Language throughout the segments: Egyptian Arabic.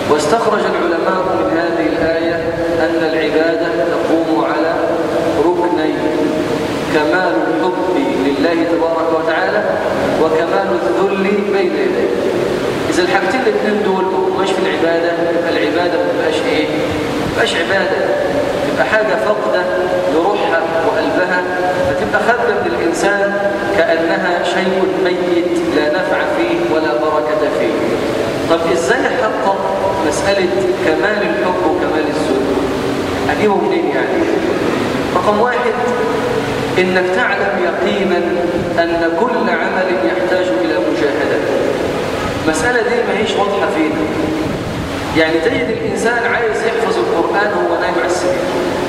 واستخرج العلماء من هذه الآية أن العبادة تقوم على ركنين كمال الحب لله تبارك وتعالى وكمال الذل بين يديه إذا الحاجتين الاثنين دول مش في العبادة يبقى العبادة ما تبقاش إيه؟ ما تبقاش عبادة تبقى حاجة فقدة لروحها وقلبها فتبقى خارجة من الإنسان كأنها شيء ميت لا نفع فيه ولا بركة فيه طب إزاي أحقق مسألة كمال الحب وكمال الذل؟ أجيبه منين يعني؟ رقم واحد إنك تعلم يقينا أن كل عمل يحتاج إلى مجاهدة المسألة دي ما هيش واضحة فينا يعني تجد الإنسان عايز يحفظ القرآن وهو نايم على السرير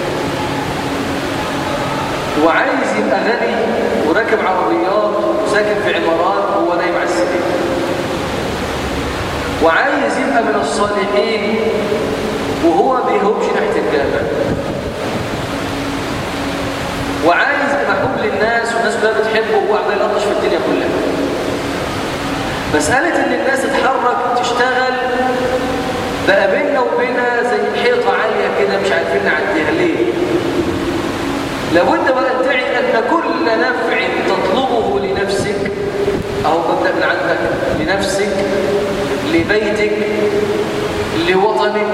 وعايز يبقى غني وراكب عربيات وساكن في عمارات وهو نايم على السرير وعايز يبقى من الصالحين وهو ما بيهوبش ناحية الجامع وعايز يبقى محبوب للناس والناس كلها بتحبه وهو عمال يلطش في الدنيا كلها مسألة إن الناس تتحرك تشتغل بقى بيننا وبينها زي حيطة عالية كده مش عارفين نعديها ليه؟ لابد وأن تعي أن كل نفع تطلبه لنفسك أو مبدأ من عندك لنفسك لبيتك لوطنك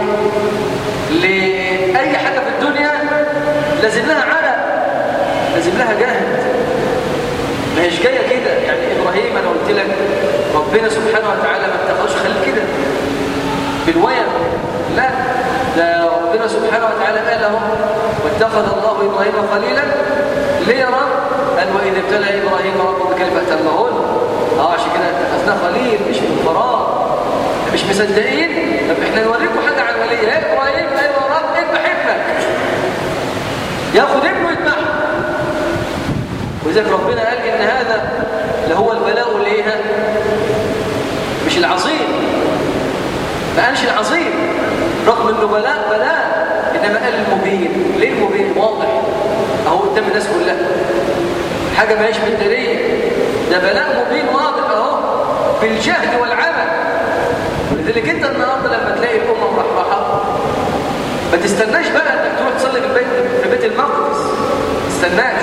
لأي حاجة في الدنيا لازم لها عرق لازم لها جهد ما هيش جاية كده يعني إبراهيم أنا قلت لك ربنا سبحانه وتعالى ما اتخذش خلي كده بالويم لا ده ربنا سبحانه وتعالى قال له واتخذ الله إبراهيم خليلا ليه يا رب؟ قال وإذا ابتلى إبراهيم ربه بكلمة تمهن اه عشان كده اتخذناه خليل مش من فراغ مش مصدقين طب احنا نوريكم حاجة عملية يا إبراهيم أيوة يا رب اذبح ابنك ياخد ابنه يذبحه ولذلك ربنا قال إن هذا لهو البلاء اللي مش العظيم ما قالش العظيم رغم انه بلاء بلاء انما قال المبين ليه المبين واضح اهو قدام الناس كلها حاجه ما هيش بالداريه ده بلاء مبين واضح اهو بالجهد والعمل ولذلك انت النهارده لما تلاقي الامه مرحرحه ما تستناش بقى انك تروح تصلي في البيت في بيت المقدس ما تستناش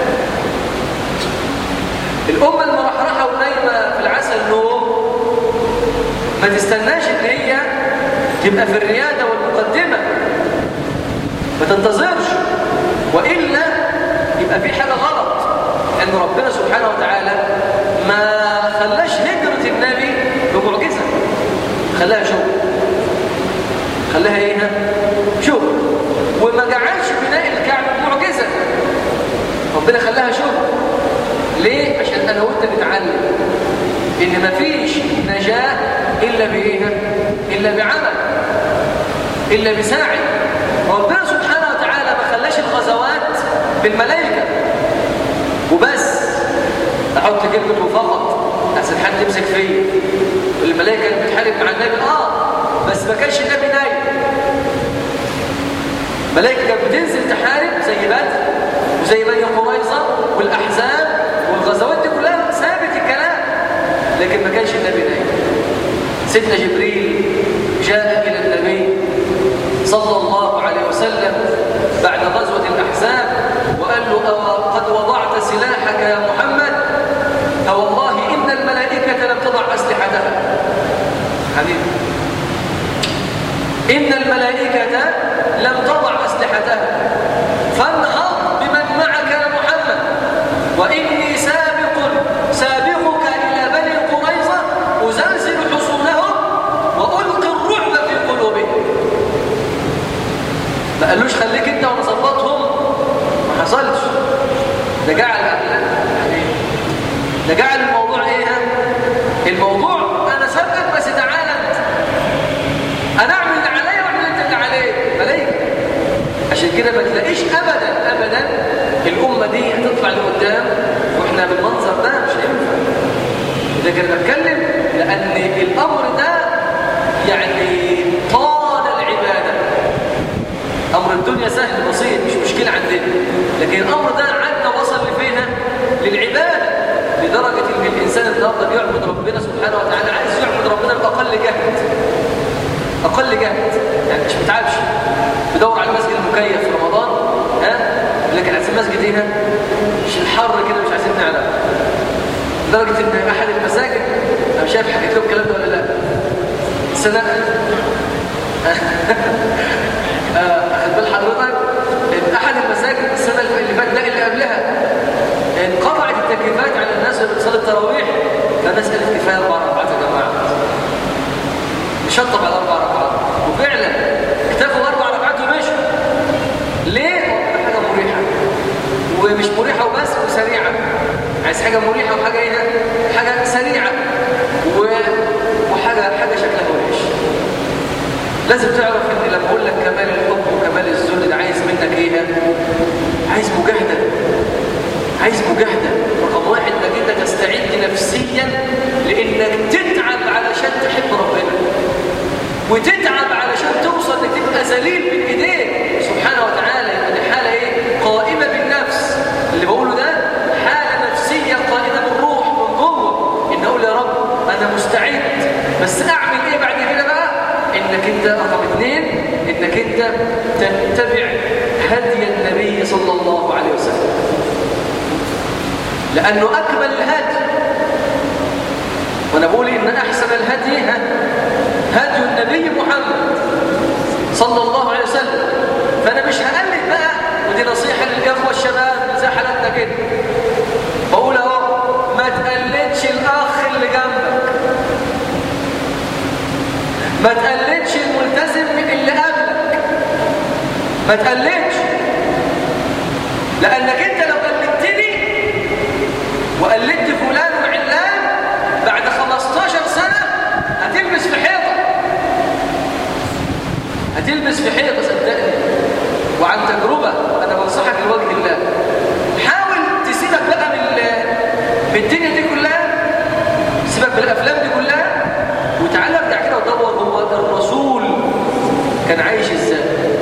الامه المرحرحه ونايمه في العسل نوم ما تستناش ان هي تبقى في الرياده والمقدمه ما تنتظرش والا يبقى في حاجه غلط ان ربنا سبحانه وتعالى ما خلاش هجره النبي بمعجزه خلاها شغل خلاها ايه شغل وما جعلش بناء الكعبه معجزه ربنا خلاها شغل ليه عشان انا وانت نتعلم ان مفيش نجاه الا بايه الا بعمل الا بسعي ربنا سبحانه وتعالى ما خلاش الغزوات بالملائكه وبس احط كلمه فقط احسن حد يمسك فيا الملائكه اللي بتحارب مع النبي اه بس ما كانش النبي نايم ملائكه كانت بتنزل تحارب زي بدر وزي بني قريظه والاحزاب والغزوات دي كلها ثابت الكلام لكن ما كانش النبي نايم سيدنا جبريل جاء الى النبي صلى الله عليه وسلم بعد غزوه الاحزاب وقال له قد وضعت سلاحك يا محمد فوالله ان الملائكه لم تضع اسلحتها حبيبي ان الملائكه لم تضع اسلحتها فانهض بمن معك يا محمد واني سابق سابقك الى بني قريظه ازلزل حصونهم والقي الرعب في قلوبهم ما قالوش خليك انت ونظبطهم ما حصلش ده جعل يعني ده جعل الموضوع ايه الموضوع انا سابقك بس تعالى انت انا اعمل اللي عليا واعمل انت اللي عليك ملايكه عشان كده ما تلاقيش ابدا ابدا الامه دي هتطلع لقدام واحنا بالمنظر ده مش هينفع لكن انا بتكلم لان الامر ده يعني طال العباده امر الدنيا سهل بسيط مش مشكله عندنا لكن الامر ده عدى وصل لفين للعباده لدرجه ان الانسان النهارده بيعبد ربنا سبحانه وتعالى عايز يعبد ربنا باقل جهد اقل جهد يعني مش بتعبش بدور على المسجد المكيف في رمضان ها لكن عايزين مسجد ايه مش الحر كده مش عايزين نعلم لدرجه ان احد المساجد انا مش عارف حكيت لكم الكلام ده ولا لا سنه اخد بال حضرتك احد المساجد السنه اللي فاتت لا اللي قبلها انقطعت التكييفات على الناس اللي بتصلي التراويح فالناس قالت كفايه اربع ركعات يا جماعه نشطب على اربع ركعات وفعلا اكتفوا اربع ركعات ومشوا ليه؟ حاجه مريحه ومش مريحه وبس وسريعه عايز حاجه مريحه وحاجه ايه حاجه سريعه و... وحاجه حاجه شكلها وحش لازم تعرف ان لما اقول لك كمال الحب وكمال الذل ده عايز منك ايه عايز مجاهده عايز مجاهده رقم واحد انك انت تستعد نفسيا لانك تتعب علشان تحب ربنا وتتعب علشان توصل انك تبقى ذليل بين ايديه سبحانه وتعالى يبقى دي حاله ايه قائمه بالنفس اللي بقوله ده حاله نفسيه قائمه بالروح من جوه ان اقول يا رب انا مستعد بس اعمل ايه بعد كده بقى انك انت رقم اثنين انك انت تتبع هدي النبي صلى الله عليه وسلم لانه اكمل الهدي وانا بقول ان احسن الهدي هدي النبي محمد صلى الله عليه وسلم فانا مش هقلد بقى ودي نصيحه للاخوه الشباب زي حالتنا كده بقول اهو ما تقلدش الاخ اللي جنبك ما تقلدش الملتزم اللي قبلك ما تقلدش لانك انت لو قلدتني وقلدت فلان وعلان بعد 15 سنه هتلبس في حيطه هتلبس في حيطه صدقني وعن تجربه انا بنصحك لوجه الله حاول تسيبك بقى من من الدنيا دي كلها سيبك من الافلام دي كلها وتعالى ارجع كده ودور هو الرسول كان عايش ازاي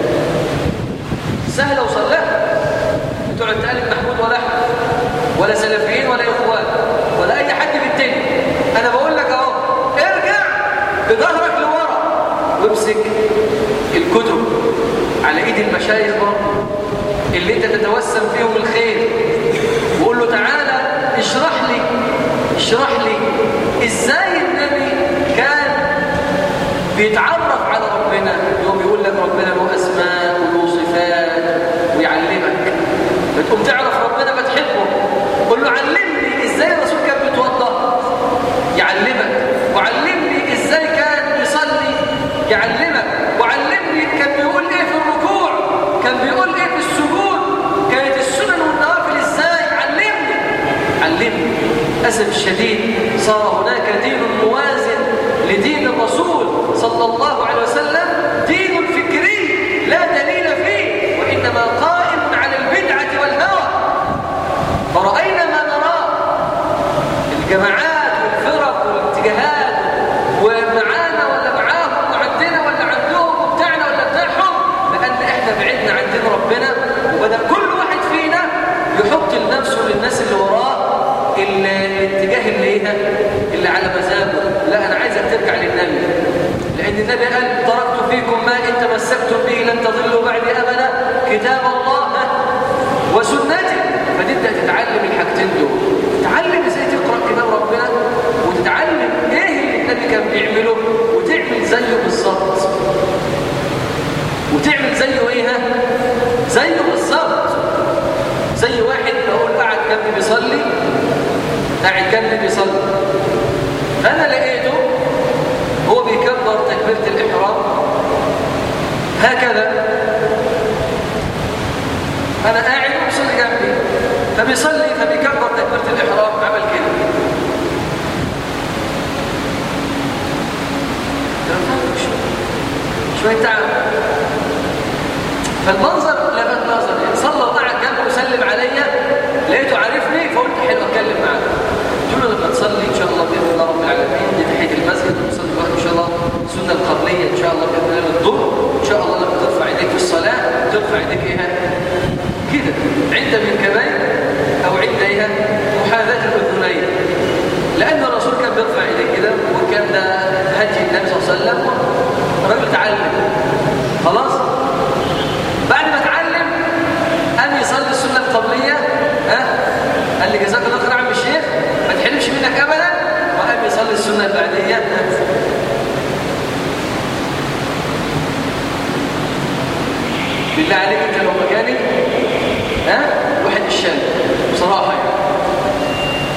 سهل اوصل لها بتقعد تقلب محمود ولا احمد ولا سلفيين ولا اخوان ولا اي حد في الدنيا انا بقول لك اهو ارجع بظهرك لورا وامسك الكتب على ايد المشايخ برضه اللي انت تتوسم فيهم الخير وقول له تعالى اشرح لي اشرح لي ازاي النبي كان بيتعرف على ربنا يوم يقول لك ربنا له اسماء وله صفات ويعلمك فتقوم تعرف ربنا بتحبه قول له علمني ازاي الرسول كان بيتوضا يعلمك وعلمني ازاي كان بيصلي يعلمك وعلمني كان بيقول ايه في الركوع كان بيقول ايه في السجود كانت السنن والنوافل ازاي علمني علمني اسف الشديد صار هناك دين موازن لدين الرسول صلى الله عليه وسلم دين فكري لا دليل فيه وانما قائم على البدعه والهوى فرأينا ما نراه الجماعات والفرق والاتجاهات ومعانا ولا معاهم وعندنا ولا عندهم وبتاعنا ولا بتاعهم لأن احنا بعدنا عن دين ربنا وبدأ كل واحد فينا يحط لنفسه للناس اللي وراه الاتجاه اللي ايه اللي على مزاجه لا انا عايزك ترجع للنبي لان النبي قال تركت فيكم ما ان تمسكتم به لن تضلوا بعد ابدا كتاب الله وسنتي فتبدا تتعلم الحاجتين دول تتعلم ازاي تقرا كتاب ربنا وتتعلم ايه اللي النبي كان بيعمله وتعمل زيه بالظبط وتعمل زيه ايه ها زيه بالظبط زي واحد بقول قاعد جنبي بيصلي قاعد جنبي بيصلي انا لقيته هو بيكبر تكبيره الاحرام هكذا انا قاعد وبيصلي جنبي فبيصلي فبيكبر تكبيره الاحرام عمل كده شويه تعب فالمنظر لفت نظري صلى وقعد جنبه وسلم عليا لقيته عارفني فقلت حلو اتكلم معاه قلت له لما تصلي ان شاء الله باذن الله رب العالمين دي تحيه المسجد ونصلي بقى ان شاء الله السنه القبليه ان شاء الله باذن الله الظهر ان شاء الله لما ترفع ايديك في الصلاه ترفع ايديك ايه كده عند منكبين او عند ايه محاذاه الاذنين لان الرسول كان بيرفع ايديه كده وكان ده هدي النبي صلى الله عليه وسلم الراجل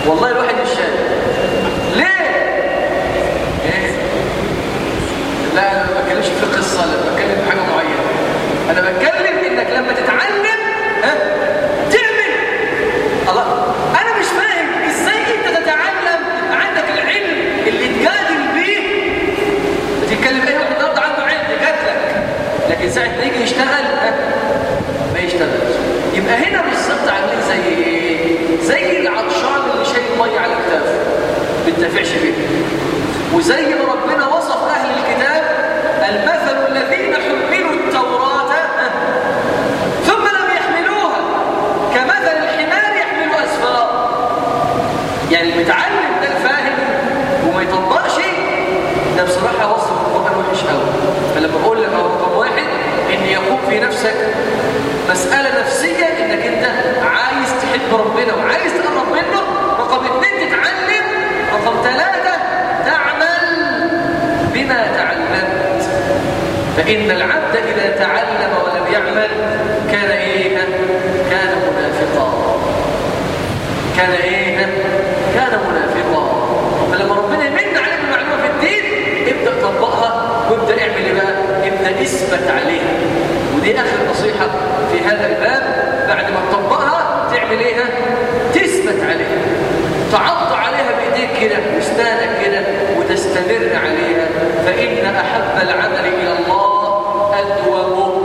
والله الواحد مش شايف ليه؟ ايه؟ لا انا ما بتكلمش في قصه لا بتكلم في حاجه معينه انا بتكلم انك لما تتعلم ها تعمل الله انا مش فاهم ازاي انت تتعلم عندك العلم اللي تجادل بيه بتتكلم ايه واحد النهارده عنده علم جات لك لكن ساعه ما يجي يشتغل ها ما يشتغلش يبقى هنا بالظبط عاملين زي ايه زي العطشان اللي شايل ميه على كتافه ما بينتفعش بيه وزي ما ربنا وصف اهل الكتاب المثل الذين حملوا التوراه ها، ثم لم يحملوها كمثل الحمار يحمل اسفار يعني المتعلم ده الفاهم وما يطبقش ده بصراحه وصف القران وحش قوي فلما بقول لك اهو رقم واحد ان يكون في نفسك مساله نفسيه انك انت عايز تحب ربنا وعايز تقرب منه رقم اثنين تتعلم رقم ثلاثه تعمل بما تعلمت فان العبد اذا تعلم ولم يعمل كان ايه كان منافقا كان ايه كان منافقا فلما ربنا يمن عليك المعلومه في الدين ابدا طبقها وابدا اعمل ايه بقى ابدا اثبت عليها ودي اخر نصيحه في هذا الباب بعد ما تطبقها تعمل ايه تثبت عليها تعض عليها بايديك كده واسنانك كده وتستمر عليها فان احب العمل الى الله ادومه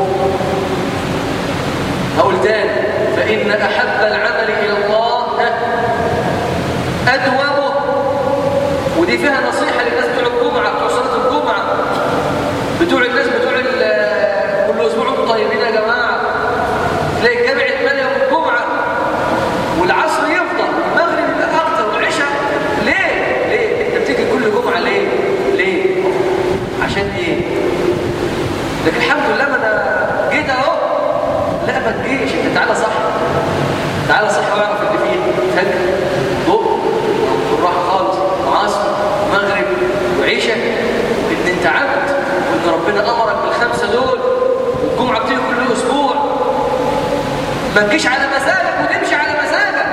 هقول تاني فإن أحب العمل إلى الله أدومه ودي فيها نصيحة للناس بتوع الجمعة بتوع صلاة الجمعة بتوع الناس بتوع ال- كل أسبوع انتم طيبين يا جماعة تلاقي الجامع اتملى يوم الجمعة والعصر يفضل المغرب يبقى أكتر والعشاء ليه؟ ليه؟ أنت بتيجي كل جمعة ليه؟ ليه؟ عشان إيه؟ لكن الحمد لله ما أنا جيت أهو لا ما تجيش انت تعالى صح تعالى صح واعرف اللي فيه فجر ظهر بالراحه خالص وعصر مغرب وعشاء ان انت عبد وان ربنا امرك بالخمسه دول والجمعه بتيجي كل اسبوع ما تجيش على مزاجك وتمشي على مزاجك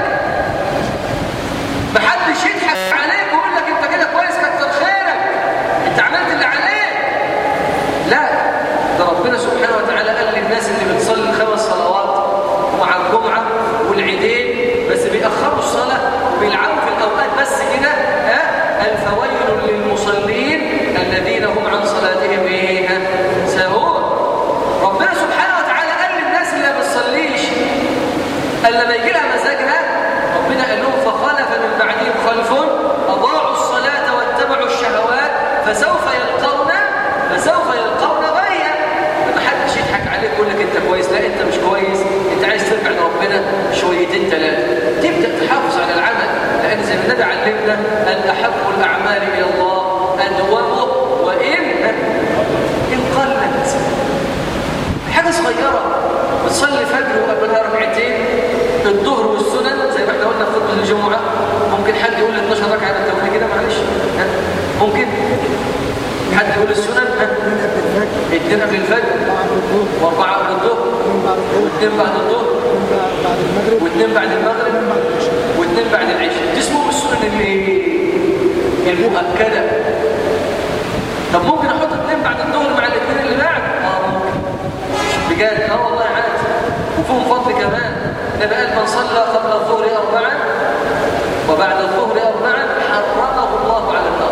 محدش يضحك عليك ويقول لك انت كده كويس كتر خيرك انت عملت اللي عليك لا ده ربنا سبحانه وتعالى قال للناس اللي بتصلي الخمس صلوات مع الجمعة والعيدين بس بيأخروا الصلاة وبيلعبوا في الأوقات بس كده ها الفويل للمصلين الذين هم عن صلاتهم ايه ها؟ ساهون ربنا سبحانه وتعالى قال للناس اللي ما بتصليش قال لما يجي لها مزاجها ربنا قال لهم فخلف من بعدهم خلف أضاعوا الصلاة واتبعوا الشهوات فسوف يلقون فسوف يلقون غيا ما حدش يضحك عليك يقول لك انت كويس لا انت مش كويس انت عايز ترجع لربنا شويتين ثلاثه تبدا تحافظ على العمل لان زي ما النبي علمنا ان احب الاعمال الى الله ادومه وان ان قلت حاجه صغيره بتصلي فجر وقبلها ركعتين الظهر والسنن زي ما احنا قلنا في خطبه الجمعه ممكن حد يقول لي 12 ركعه ده انت كده معلش ها؟ ممكن حد يقول السنن ها؟ اثنين قبل الفجر واربعه قبل الظهر واثنين بعد الظهر واثنين بعد المغرب واثنين بعد العشاء دي اسمهم السنن اللي المؤكده طب ممكن احط اثنين بعد الظهر مع الاثنين اللي بعد اه ممكن بجد اه والله عادي وفيهم فضل كمان النبي قال من صلى قبل الظهر اربعا وبعد الظهر اربعا حرمه الله على النار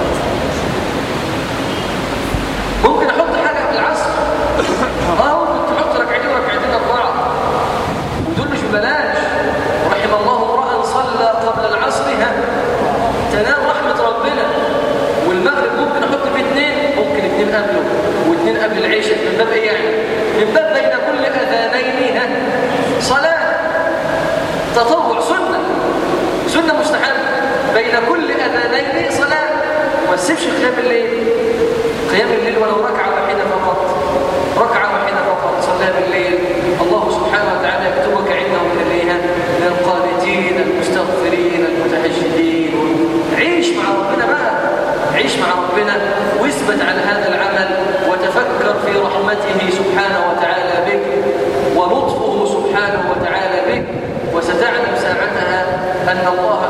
ممكن احط حاجه قبل العصر اه ممكن تحط ركعتين وركعتين اربعه ودول مش ببلاش رحم الله امرا صلى قبل العصر ها تنام رحمه ربنا والمغرب ممكن احط فيه اثنين ممكن اثنين قبله واثنين قبل العشاء من باب ايه يعني من باب بين كل اذانين ها صلاه تطوع سنه سنه مستحبه بين كل اذانين صلاه وما تسيبش قيام الليل قيام الليل ولو ركعه واحده فقط ركعه واحده فقط صلاه بالليل الله سبحانه وتعالى يكتبك عنده من الليل من القانتين المستغفرين المتهجدين عيش مع ربنا بقى عيش مع ربنا واثبت على هذا العمل وتفكر في رحمته سبحانه وتعالى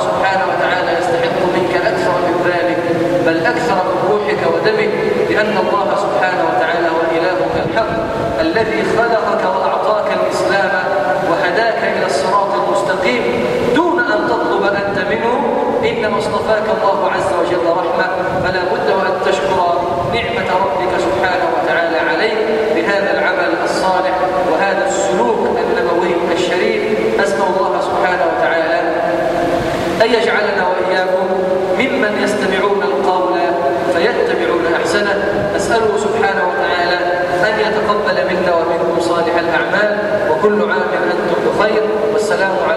سبحانه وتعالى يستحق منك أكثر من ذلك بل أكثر من روحك ودمك لأن الله سبحانه وتعالى هو إلهك الحق الذي خلقك وأعطاك الإسلام وهداك إلى الصراط المستقيم دون أن تطلب أنت منه إنما اصطفاك الله عز وجل رحمة فلا بد وأن تشكر نعمة ربك سبحانه وتعالى عليك بهذا العمل الصالح وهذا السلوك النبوي الشريف أسأل الله سبحانه وتعالى أن يجعلنا وإياكم ممن يستمعون القول فيتبعون أحسنه أسأله سبحانه وتعالى أن يتقبل منا ومنكم صالح الأعمال وكل عام أنتم بخير والسلام عليكم